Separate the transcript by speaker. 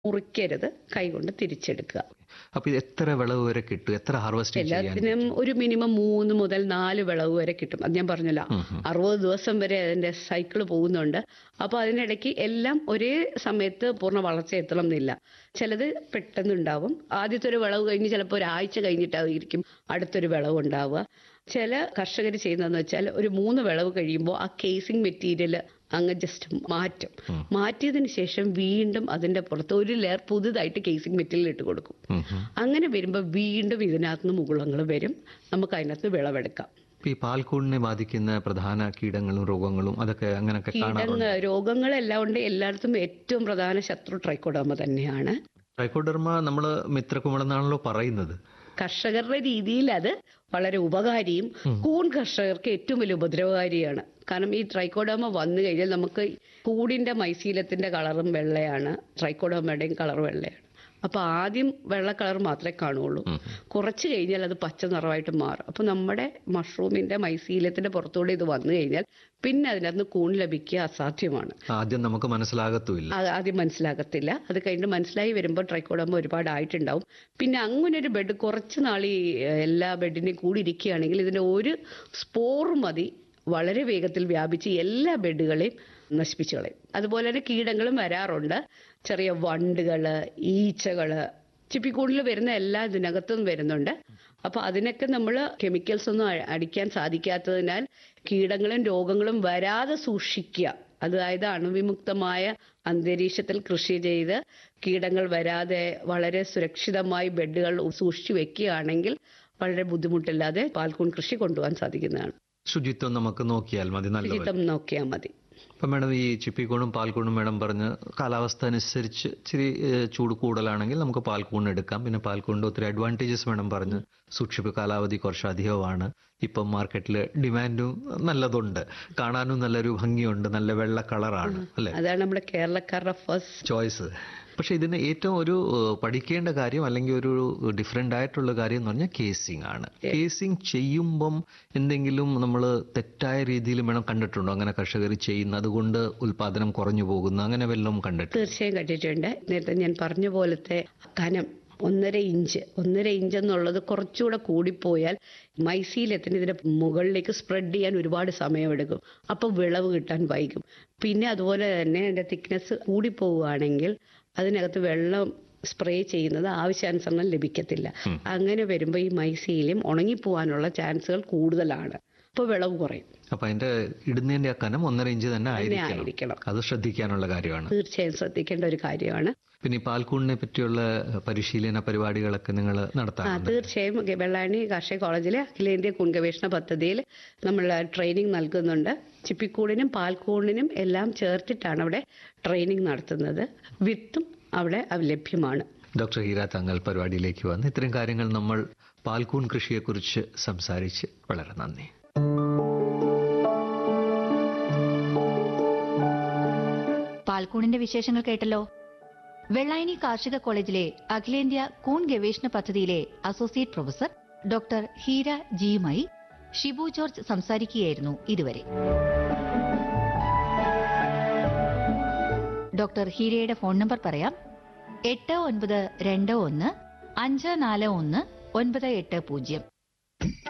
Speaker 1: മുറിക്കരുത് കൈകൊണ്ട് തിരിച്ചെടുക്കുക
Speaker 2: അപ്പൊ ഇത് എത്ര വിളവ് വരെ കിട്ടും എത്ര ഹാർവെസ്റ്റിംഗ് ചെയ്യാൻ
Speaker 1: എല്ലാത്തിനും ഒരു മിനിമം മൂന്ന് മുതൽ നാല് വിളവ് വരെ കിട്ടും അത് ഞാൻ പറഞ്ഞല്ലോ അറുപത് ദിവസം വരെ അതിന്റെ സൈക്കിൾ പോകുന്നുണ്ട് അപ്പൊ അതിനിടയ്ക്ക് എല്ലാം ഒരേ സമയത്ത് പൂർണ്ണ വളർച്ച എത്തണം എന്നില്ല ചിലത് പെട്ടെന്നുണ്ടാവും ആദ്യത്തെ ഒരു വിളവ് കഴിഞ്ഞ് ചിലപ്പോൾ ഒരാഴ്ച കഴിഞ്ഞിട്ടായിരിക്കും അടുത്തൊരു വിളവ് ഉണ്ടാവുക ചില കർഷകർ ചെയ്യുന്നതെന്ന് വെച്ചാൽ ഒരു മൂന്ന് വിളവ് കഴിയുമ്പോൾ ആ കേസിംഗ് മെറ്റീരിയൽ അങ്ങ് ജസ്റ്റ് മാറ്റും മാറ്റിയതിന് ശേഷം വീണ്ടും അതിന്റെ പുറത്ത് ഒരു ലെയർ പുതുതായിട്ട് കേസിംഗ് മെറ്റീരിയൽ ഇട്ട് കൊടുക്കും
Speaker 2: ഉം ഉം.
Speaker 1: അങ്ങനെ വരുമ്പോൾ വീണ്ടും ഇതിനകത്ത് നിന്ന് മുകുളങ്ങൾ വരും നമുക്ക് അതിനകത്ത് വിളവെടുക്കാം
Speaker 2: ഇപ്പൊ ഈ പാൽക്കൂടിനെ ബാധിക്കുന്ന പ്രധാന കീടങ്ങളും രോഗങ്ങളും അതൊക്കെ അങ്ങനെയൊക്കെ കാണാറുണ്ട്
Speaker 1: കീടങ്ങൾ രോഗങ്ങളെല്ലാം ഉണ്ട് എല്ലായിടത്തും ഏറ്റവും പ്രധാന ശത്രു ട്രൈക്കോഡോമ തന്നെയാണ്
Speaker 2: ട്രൈക്കോഡർമ നമ്മൾ മിത്രകുമിളെന്നാണല്ലോ പറയുന്നത്
Speaker 1: കർഷകരുടെ രീതിയിൽ അത് വളരെ ഉപകാരിയും കൂൺ കർഷകർക്ക് ഏറ്റവും വലിയ ഉപദ്രവകാരിയാണ് കാരണം ഈ ട്രൈക്കോഡോമ വന്നു കഴിഞ്ഞാൽ നമുക്ക് കൂടിന്റെ മൈശീലത്തിന്റെ കളറും വെള്ളയാണ് ട്രൈക്കോഡോമയുടെയും കളർ വെള്ളയാണ് അപ്പൊ ആദ്യം വെള്ള കളർ മാത്രമേ കാണുള്ളൂ കുറച്ച് കഴിഞ്ഞാൽ അത് പച്ച നിറമായിട്ട് മാറും അപ്പൊ നമ്മുടെ മഷ്റൂമിന്റെ മൈശീലത്തിന്റെ പുറത്തൂടെ ഇത് വന്നു കഴിഞ്ഞാൽ പിന്നെ അതിനകത്ത് കൂൺ ലഭിക്കുക അസാധ്യമാണ്
Speaker 2: ആദ്യം നമുക്ക് മനസ്സിലാകത്തുമില്ല
Speaker 1: അത് ആദ്യം മനസ്സിലാകത്തില്ല അത് കഴിഞ്ഞ് മനസ്സിലായി വരുമ്പോൾ ട്രൈക്കോഡോമ ഒരുപാട് ആയിട്ടുണ്ടാവും പിന്നെ അങ്ങനെ ഒരു ബെഡ് കുറച്ച് നാൾ ഈ ഏഹ്, എല്ലാ ബെഡിനെയും കൂടി ഇരിക്കുകയാണെങ്കിൽ ഇതിന്റെ ഒരു സ്പോർ മതി വളരെ വേഗത്തിൽ വ്യാപിച്ച് എല്ലാ ബെഡുകളെയും നശിപ്പിച്ചു കളയും അതുപോലെ തന്നെ കീടങ്ങളും വരാറുണ്ട് ചെറിയ വണ്ടുകള് ഈച്ചകള് ചിപ്പിക്കൂടിൽ വരുന്ന എല്ലാ ഇതിനകത്തും വരുന്നുണ്ട് അപ്പൊ അതിനൊക്കെ നമ്മൾ കെമിക്കൽസ് ഒന്നും അ- അടിക്കാൻ സാധിക്കാത്തതിനാൽ കീടങ്ങളും രോഗങ്ങളും വരാതെ സൂക്ഷിക്കുക അതായത് അണുവിമുക്തമായ അന്തരീക്ഷത്തിൽ കൃഷി ചെയ്ത് കീടങ്ങൾ വരാതെ വളരെ സുരക്ഷിതമായി ബെഡുകൾ സൂക്ഷിച്ചു വെക്കുകയാണെങ്കിൽ വളരെ ബുദ്ധിമുട്ടില്ലാതെ പാൽക്കൂൺ കൃഷി കൊണ്ടുപോകാൻ സാധിക്കുന്നതാണ്
Speaker 2: ശുചിത്വം നമുക്ക് നോക്കിയാൽ മതി നല്ല
Speaker 1: ശുചിത്വം നോക്കിയാൽ മതി
Speaker 2: ഇപ്പൊ മാഡം ഈ ചിപ്പിക്കൂണും പാൽക്കൂണും മാഡം പറഞ്ഞ് കാലാവസ്ഥ അനുസരിച്ച് ഇച്ചിരി ഏഹ്, ചൂട് കൂടുതലാണെങ്കിൽ നമുക്ക് പാൽക്കൂൺ എടുക്കാം പിന്നെ പാൽക്കൂണിന്റെ ഒത്തിരി അഡ്വാൻറ്റേജസ് മാഡം പറഞ്ഞ് സൂക്ഷിപ്പ് കാലാവധി കുറച്ച് അധികമാണ് ഇപ്പം മാർക്കറ്റിൽ ഡിമാൻഡും നല്ലതുണ്ട് കാണാനും നല്ലൊരു ഭംഗിയുണ്ട് നല്ല വെള്ള കളറാണ് അല്ലെ
Speaker 1: അതാണ് നമ്മുടെ കേരളക്കാരുടെ ഫസ്റ്റ്
Speaker 2: ചോയ്സ് പക്ഷെ ഇതിന് ഏറ്റവും ഒരു ഏഹ്, പഠിക്കേണ്ട കാര്യം അല്ലെങ്കിൽ ഒരു ഡിഫറെന്റ് ആയിട്ടുള്ള കാര്യം എന്ന് പറഞ്ഞാൽ കേസിംഗ് ആണ് കേസിംഗ് ചെയ്യുമ്പം എന്തെങ്കിലും നമ്മൾ തെറ്റായ രീതിയിൽ വേണം കണ്ടിട്ടുണ്ടോ അങ്ങനെ കർഷകർ ചെയ്യുന്ന അതുകൊണ്ട് ഉൽപാദനം കുറഞ്ഞു പോകുന്ന അങ്ങനെ വല്ലതും കണ്ടിട്ട്
Speaker 1: തീർച്ചയായും കണ്ടിട്ടുണ്ട് നേരത്തെ ഞാൻ പറഞ്ഞ പോലത്തെ കനം ഒന്നര ഇഞ്ച് ഒന്നര ഇഞ്ച് എന്നുള്ളത് കുറച്ചുകൂടെ കൂടിപ്പോയാൽ മൈസീലത്തിന് ഇതിന്റെ മുകളിലേക്ക് സ്പ്രെഡ് ചെയ്യാൻ ഒരുപാട് സമയമെടുക്കും അപ്പോൾ വിളവ് കിട്ടാൻ വൈകും പിന്നെ അതുപോലെ തന്നെ അതിന്റെ തിക്നെസ് കൂടിപ്പോവുകയാണെങ്കിൽ അതിനകത്ത് വെള്ളം സ്പ്രേ ചെയ്യുന്നത് ആവശ്യാനുസരണം ലഭിക്കത്തില്ല അങ്ങനെ വരുമ്പോൾ ഈ മൈസീലും ഉണങ്ങിപ്പോവാനുള്ള ചാൻസുകൾ കൂടുതലാണ് അപ്പോൾ വിളവ് കുറയും
Speaker 2: അപ്പൊ അതിന്റെ ഇടുന്നതിന്റെ ആ കനം ഒന്നര ഇഞ്ച് തന്നെ
Speaker 1: തന്നെ
Speaker 2: ആയിരിക്കണം
Speaker 1: ആയിരിക്കണം
Speaker 2: അത് ശ്രദ്ധിക്കാനുള്ള കാര്യമാണ്
Speaker 1: തീർച്ചയായും ശ്രദ്ധിക്കേണ്ട ഒരു കാര്യമാണ്
Speaker 2: പിന്നെ ഈ പാൽക്കൂണിനെ പറ്റിയുള്ള പരിശീലന പരിപാടികളൊക്കെ നിങ്ങൾ
Speaker 1: ആ
Speaker 2: നടത്താറുണ്ട്
Speaker 1: തീർച്ചയായും ഗ- വെള്ളായണി കാർഷിക കോളേജിലെ അഖിലേന്ത്യാ കൂൺ ഗവേഷണ പദ്ധതിയിൽ നമ്മൾ ട്രെയിനിങ് നൽകുന്നുണ്ട് ചിപ്പിക്കൂടിനും പാൽക്കൂടിനും എല്ലാം ചേർത്തിട്ടാണ് അവിടെ ട്രെയിനിങ് നടത്തുന്നത് വിത്തും അവിടെ അവ- ലഭ്യമാണ്
Speaker 2: ഡോക്ടർ ഹീര താങ്കൾ പരിപാടിയിലേക്ക് വന്ന് ഇത്രയും കാര്യങ്ങൾ നമ്മൾ പാൽക്കൂൺ കൃഷിയെക്കുറിച്ച് സംസാരിച്ച് വളരെ നന്ദി
Speaker 3: പാൽക്കൂണിന്റെ വിശേഷങ്ങൾ കേട്ടല്ലോ വെള്ളായണി കാർഷിക കോളേജിലെ അഖിലേന്ത്യാ കൂൺ ഗവേഷണ പദ്ധതിയിലെ അസോസിയേറ്റ് പ്രൊഫസർ ഡോക്ടർ ഹീര ജിയുമായി ഷിബു ജോർജ് സംസാരിക്കുകയായിരുന്നു ഇതുവരെ ഡോക്ടർ ഹീരയുടെ ഫോൺ നമ്പർ പറയാം എട്ട് ഒൻപത് രണ്ട് ഒന്ന് അഞ്ച് നാല് ഒന്ന് ഒൻപത് എട്ട് പൂജ്യം